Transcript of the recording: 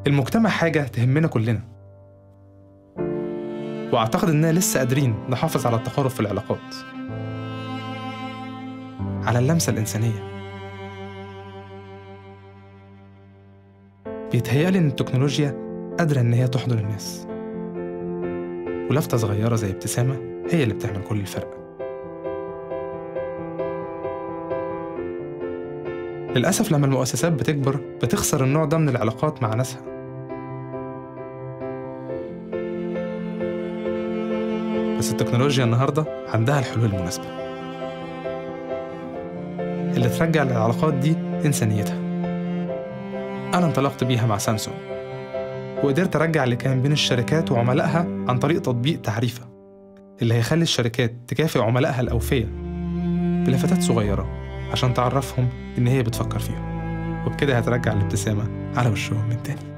المجتمع حاجة تهمنا كلنا وأعتقد إننا لسه قادرين نحافظ على التقارب في العلاقات على اللمسة الإنسانية بيتهيألي إن التكنولوجيا قادرة إن هي تحضن الناس ولفتة صغيرة زي ابتسامة هي اللي بتعمل كل الفرق للأسف لما المؤسسات بتكبر بتخسر النوع ده من العلاقات مع ناسها بس التكنولوجيا النهاردة عندها الحلول المناسبة اللي ترجع للعلاقات دي إنسانيتها أنا انطلقت بيها مع سامسونج وقدرت أرجع اللي كان بين الشركات وعملائها عن طريق تطبيق تعريفة اللي هيخلي الشركات تكافئ عملائها الأوفياء بلفتات صغيرة عشان تعرفهم إن هي بتفكر فيهم وبكده هترجع الابتسامة على وشهم من تاني